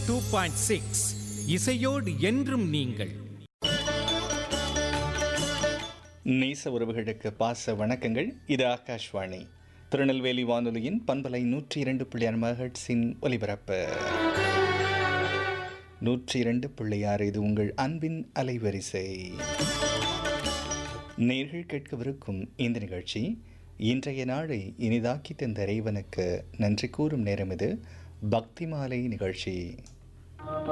two point six இசையோடு என்றும் நீங்கள் நேச உறவுகளுக்கு பாச வணக்கங்கள் இது ஆகாஷ்வாணி திருநெல்வேலி வானொலியின் பண்பலை நூற்றி இரண்டு புள்ளி ஆறு மகட்ஸின் ஒலிபரப்பு நூற்றி இரண்டு புள்ளி ஆறு இது உங்கள் அன்பின் அலைவரிசை நேர்கள் கேட்கவிருக்கும் இந்த நிகழ்ச்சி இன்றைய நாளை இனிதாக்கி தந்த இறைவனுக்கு நன்றி கூறும் நேரம் இது பக்தி மாலை நிகழ்ச்சி